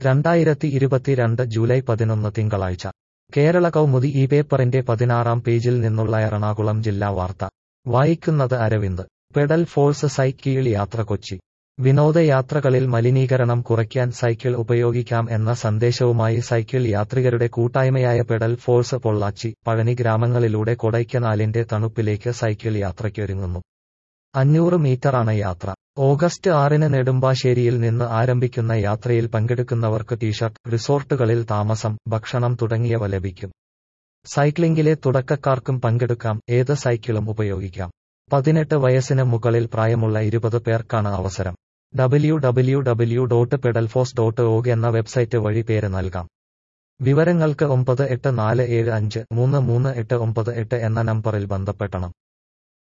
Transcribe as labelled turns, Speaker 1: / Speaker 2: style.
Speaker 1: രണ്ടായിരത്തി ഇരുപത്തിരണ്ട് ജൂലൈ പതിനൊന്ന് തിങ്കളാഴ്ച കേരള കൗമുദി ഈ പേപ്പറിന്റെ പതിനാറാം പേജിൽ നിന്നുള്ള എറണാകുളം ജില്ലാ വാർത്ത വായിക്കുന്നത് അരവിന്ദ് പെഡൽ ഫോഴ്സ് സൈക്കിൾ യാത്ര കൊച്ചി വിനോദയാത്രകളിൽ മലിനീകരണം കുറയ്ക്കാൻ സൈക്കിൾ ഉപയോഗിക്കാം എന്ന സന്ദേശവുമായി സൈക്കിൾ യാത്രികരുടെ കൂട്ടായ്മയായ പെഡൽ ഫോഴ്സ് പൊള്ളാച്ചി പഴനി ഗ്രാമങ്ങളിലൂടെ കൊടൈക്കനാലിന്റെ തണുപ്പിലേക്ക് സൈക്കിൾ യാത്രയ്ക്കൊരുങ്ങുന്നു അഞ്ഞൂറ് മീറ്ററാണ് യാത്ര ഓഗസ്റ്റ് ആറിന് നെടുമ്പാശ്ശേരിയിൽ നിന്ന് ആരംഭിക്കുന്ന യാത്രയിൽ പങ്കെടുക്കുന്നവർക്ക് ടീഷർട്ട് റിസോർട്ടുകളിൽ താമസം ഭക്ഷണം തുടങ്ങിയവ ലഭിക്കും സൈക്ലിംഗിലെ തുടക്കക്കാർക്കും പങ്കെടുക്കാം ഏത് സൈക്കിളും ഉപയോഗിക്കാം പതിനെട്ട് വയസ്സിന് മുകളിൽ പ്രായമുള്ള ഇരുപത് പേർക്കാണ് അവസരം W W W dot pedal force dot org എന്ന വെബ്സൈറ്റ് വഴി പേര് നൽകാം വിവരങ്ങൾക്ക് ഒമ്പത് എട്ട് നാല് ഏഴ് അഞ്ച് മൂന്ന് മൂന്ന് എട്ട് ഒമ്പത് എട്ട് എന്ന നമ്പറിൽ ബന്ധപ്പെടണം